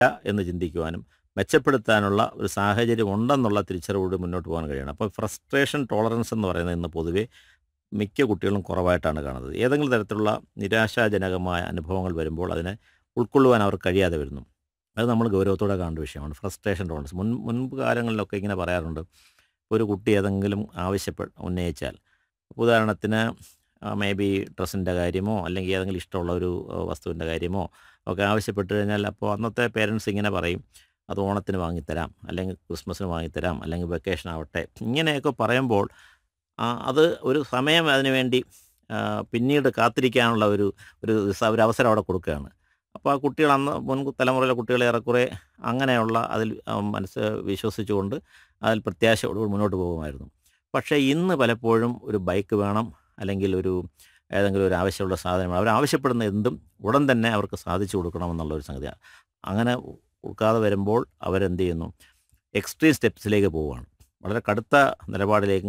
എന്ന് ചിന്തിക്കുവാനും മെച്ചപ്പെടുത്താനുള്ള ഒരു സാഹചര്യം ഉണ്ടെന്നുള്ള തിരിച്ചറിവോട് മുന്നോട്ട് പോകാൻ കഴിയണം അപ്പോൾ ഫ്രസ്ട്രേഷൻ ടോളറൻസ് എന്ന് പറയുന്നത് ഇന്ന് പൊതുവേ മിക്ക കുട്ടികളും കുറവായിട്ടാണ് കാണുന്നത് ഏതെങ്കിലും തരത്തിലുള്ള നിരാശാജനകമായ അനുഭവങ്ങൾ വരുമ്പോൾ അതിനെ ഉൾക്കൊള്ളുവാൻ അവർക്ക് കഴിയാതെ വരുന്നു അത് നമ്മൾ ഗൗരവത്തോടെ കാണേണ്ട വിഷയമാണ് ഫ്രസ്ട്രേഷൻ ടോളറൻസ് മുൻ മുൻപ് കാലങ്ങളിലൊക്കെ ഇങ്ങനെ പറയാറുണ്ട് ഒരു കുട്ടി ഏതെങ്കിലും ആവശ്യപ്പെട്ട് ഉന്നയിച്ചാൽ ഉദാഹരണത്തിന് മേ ബി ഡ്രസ്സിൻ്റെ കാര്യമോ അല്ലെങ്കിൽ ഏതെങ്കിലും ഇഷ്ടമുള്ള ഒരു വസ്തുവിൻ്റെ കാര്യമോ ഒക്കെ ആവശ്യപ്പെട്ട് കഴിഞ്ഞാൽ അപ്പോൾ അന്നത്തെ പേരൻസ് ഇങ്ങനെ പറയും അത് ഓണത്തിന് വാങ്ങിത്തരാം അല്ലെങ്കിൽ ക്രിസ്മസിന് വാങ്ങിത്തരാം അല്ലെങ്കിൽ വെക്കേഷൻ ആവട്ടെ ഇങ്ങനെയൊക്കെ പറയുമ്പോൾ ആ, അത് ഒരു സമയം അതിനു വേണ്ടി ആ, പിന്നീട് കാത്തിരിക്കാനുള്ള ഒരു ഒരു സ- ഒരു അവസരം അവിടെ കൊടുക്കുകയാണ് അപ്പോൾ ആ കുട്ടികൾ അന്ന് മുൻ തലമുറയിലെ കുട്ടികൾ ഏറെക്കുറെ അങ്ങനെയുള്ള അതിൽ ആ, മനസ്സ് വിശ്വസിച്ചുകൊണ്ട് അതിൽ പ്രത്യാശയോടുകൂടി മുന്നോട്ട് പോകുമായിരുന്നു പക്ഷേ ഇന്ന് പലപ്പോഴും ഒരു ബൈക്ക് വേണം അല്ലെങ്കിൽ ഒരു ഏതെങ്കിലും ഒരു ആവശ്യമുള്ള സാധനം അവർ ആവശ്യപ്പെടുന്ന എന്തും ഉടൻ തന്നെ അവർക്ക് സാധിച്ചു കൊടുക്കണമെന്നുള്ള ഒരു സംഗതിയാണ് അങ്ങനെ കൊടുക്കാതെ വരുമ്പോൾ അവരെന്ത് ചെയ്യുന്നു എക്സ്ട്രീം സ്റ്റെപ്സിലേക്ക് പോവുകയാണ് വളരെ കടുത്ത നിലപാടിലേക്ക്